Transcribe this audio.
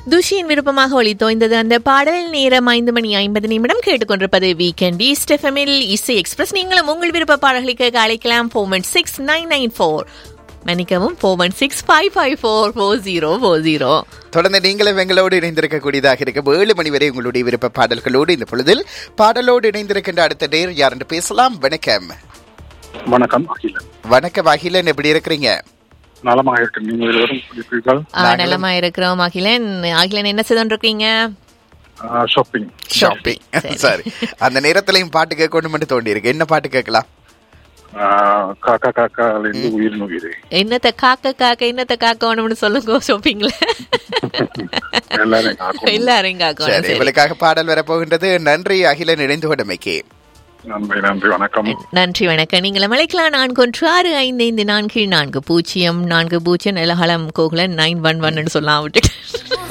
துஷியின் விருப்பமாக ஒளித்தோய்ந்தது அந்த பாடல் நேரம் ஐந்து மணி ஐம்பது நிமிடம் கேட்டுக்கொண்டிருப்பது வீக்கெண்ட் ஈஸ்ட் எஃப்எம்மில் இசை எக்ஸ்பிரஸ் நீங்களும் உங்கள் விருப்ப பாடல்களுக்கு அழைக்கலாம் four one six nine nine four மன்னிக்கவும் four one six five five four four zero four zero தொடர்ந்து நீங்களும் எங்களோடு இணைந்திருக்கக்கூடியதாக இருக்கும் ஏழு மணி வரை உங்களுடைய விருப்ப பாடல்களோடு இந்த பொழுதில் பாடலோடு இணைந்திருக்கின்ற அடுத்த நேர் யார் என்று பேசலாம் வணக்கம் வணக்கம் அகிலன் வணக்கம் அகிலன் எப்படி இருக்கிறீங்க நலமாக இருக்கு நீங்கள் இருவரும் இருக்கிறீர்கள் நலமா இருக்கிறோம் அகிலன் அகிலன் என்ன செய்து இருக்கீங்க ஷாப்பிங் ஷாப்பிங் சரி அந்த நேரத்திலையும் பாட்டு கேட்கணும்னு தோண்டி இருக்கு என்ன பாட்டு கேட்கலாம் காக்கா காக்கால இருந்து உயிர் நுயிர் என்னத்த காக்க காக்க என்னத்த காக்கணும்னு சொல்லுங்க ஷாப்பிங்ல எல்லாரும் காக்கும் எல்லாரையும் காக்கணும் சரி சரி. இவளுக்காக பாடல் வரப்போகின்றது நன்றி அகிலன் இணைந்து கொண்டமைக்கு நன்றி நன்றி வணக்கம் நன்றி வணக்கம் நீங்கள் அழைக்கலாம் நான்கு ஒன்று ஆறு ஐந்து ஐந்து நான்கு நான்கு பூஜ்ஜியம் நான்கு பூஜ்ஜியம் நிலஹலம் கோகுலன் நைன் ஒன் ஒன்னு சொல்லலாம் விட்டுட்டு